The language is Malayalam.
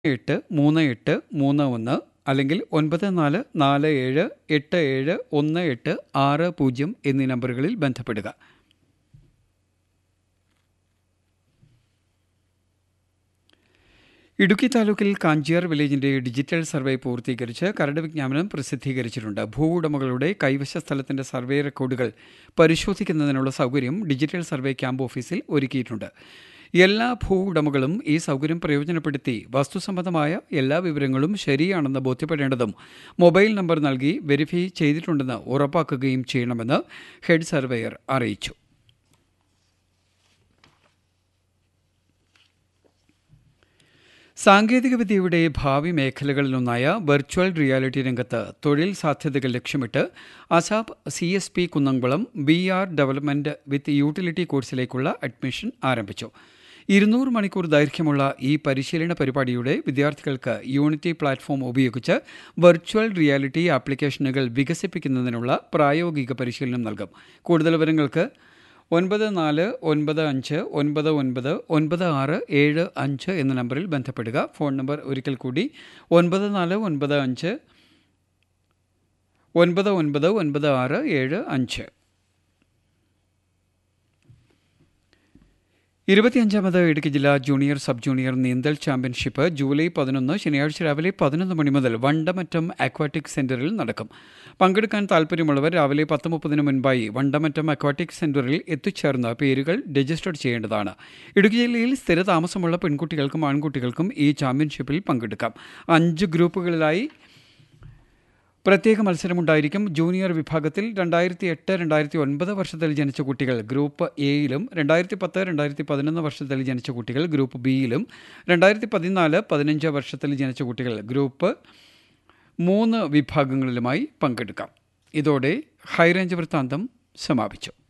എട്ട് മൂന്ന് എട്ട് മൂന്ന് ഒന്ന് അല്ലെങ്കിൽ ഒൻപത് നാല് നാല് ഏഴ് എട്ട് ഏഴ് ഒന്ന് എട്ട് ആറ് പൂജ്യം എന്നീ നമ്പറുകളിൽ ബന്ധപ്പെടുക ഇടുക്കി താലൂക്കിൽ കാഞ്ചിയാർ വില്ലേജിന്റെ ഡിജിറ്റൽ സർവേ പൂർത്തീകരിച്ച് കരട് വിജ്ഞാപനം പ്രസിദ്ധീകരിച്ചിട്ടുണ്ട് ഭൂവുടമകളുടെ കൈവശ സ്ഥലത്തിന്റെ സർവേ റെക്കോർഡുകൾ പരിശോധിക്കുന്നതിനുള്ള സൗകര്യം ഡിജിറ്റൽ സർവേ ക്യാമ്പ് ഓഫീസിൽ ഒരുക്കിയിട്ടുണ്ട് എല്ലാ ഭൂവുടമകളും ഈ സൗകര്യം പ്രയോജനപ്പെടുത്തി വസ്തുസംബന്ധമായ എല്ലാ വിവരങ്ങളും ശരിയാണെന്ന് ബോധ്യപ്പെടേണ്ടതും മൊബൈൽ നമ്പർ നൽകി വെരിഫൈ ചെയ്തിട്ടുണ്ടെന്ന് ഉറപ്പാക്കുകയും ചെയ്യണമെന്ന് ഹെഡ് സർവേയർ അറിയിച്ചു സാങ്കേതികവിദ്യയുടെ ഭാവി മേഖലകളിലൊന്നായ വെർച്വൽ റിയാലിറ്റി രംഗത്ത് തൊഴിൽ സാധ്യതകൾ ലക്ഷ്യമിട്ട് ASAP C S P Kunnamkulam B R development with utility കോഴ്സിലേക്കുള്ള അഡ്മിഷൻ ആരംഭിച്ചു ഇരുന്നൂറ് മണിക്കൂർ ദൈർഘ്യമുള്ള ഈ പരിശീലന പരിപാടിയുടെ വിദ്യാർത്ഥികൾക്ക് യൂണിറ്റി പ്ലാറ്റ്ഫോം ഉപയോഗിച്ച് വെർച്വൽ റിയാലിറ്റി ആപ്ലിക്കേഷനുകൾ വികസിപ്പിക്കുന്നതിനുള്ള പ്രായോഗിക പരിശീലനം നൽകും കൂടുതൽ വിവരങ്ങൾക്ക് ഒൻപത് നാല് ഒൻപത് അഞ്ച് ഒൻപത് ഒൻപത് ഒൻപത് ആറ് ഏഴ് അഞ്ച് എന്ന നമ്പറിൽ ബന്ധപ്പെടുക ഫോൺ നമ്പർ ഒരിക്കൽ കൂടി ഒൻപത് നാല് ഒൻപത് അഞ്ച് ഒൻപത് ഒൻപത് ഒൻപത് ആറ് ഏഴ് അഞ്ച് ഇരുപത്തിയഞ്ചാമത് ഇടുക്കി ജില്ലാ ജൂനിയർ സബ് ജൂനിയർ നീന്തൽ ചാമ്പ്യൻഷിപ്പ് ജൂലൈ പതിനൊന്ന് ശനിയാഴ്ച രാവിലെ പതിനൊന്ന് മണി മുതൽ വണ്ടമറ്റം അക്വാട്ടിക് സെന്ററിൽ നടക്കും പങ്കെടുക്കാൻ താൽപ്പര്യമുള്ളവർ രാവിലെ പത്ത് മുപ്പതിന് മുൻപായി വണ്ടമറ്റം അക്വാട്ടിക് സെന്ററിൽ എത്തിച്ചേർന്ന് പേരുകൾ രജിസ്റ്റർ ചെയ്യേണ്ടതാണ് ഇടുക്കി ജില്ലയിൽ സ്ഥിര താമസമുള്ള പെൺകുട്ടികൾക്കും ആൺകുട്ടികൾക്കും ഈ ചാമ്പ്യൻഷിപ്പിൽ പങ്കെടുക്കാം അഞ്ച് ഗ്രൂപ്പുകളിലായി പ്രത്യേക മത്സരമുണ്ടായിരിക്കും ജൂനിയർ വിഭാഗത്തിൽ രണ്ടായിരത്തി എട്ട് രണ്ടായിരത്തി ഒൻപത് വർഷത്തിൽ ജനിച്ച കുട്ടികൾ ഗ്രൂപ്പ് എയിലും രണ്ടായിരത്തി പത്ത് രണ്ടായിരത്തി പതിനൊന്ന് വർഷത്തിൽ ജനിച്ച കുട്ടികൾ ഗ്രൂപ്പ് ബിയിലും രണ്ടായിരത്തി പതിനാല് പതിനഞ്ച് വർഷത്തിൽ ജനിച്ച കുട്ടികൾ ഗ്രൂപ്പ് മൂന്ന് വിഭാഗങ്ങളിലുമായി പങ്കെടുക്കാം ഇതോടെ ഹൈറേഞ്ച് വൃത്താന്തം സമാപിച്ചു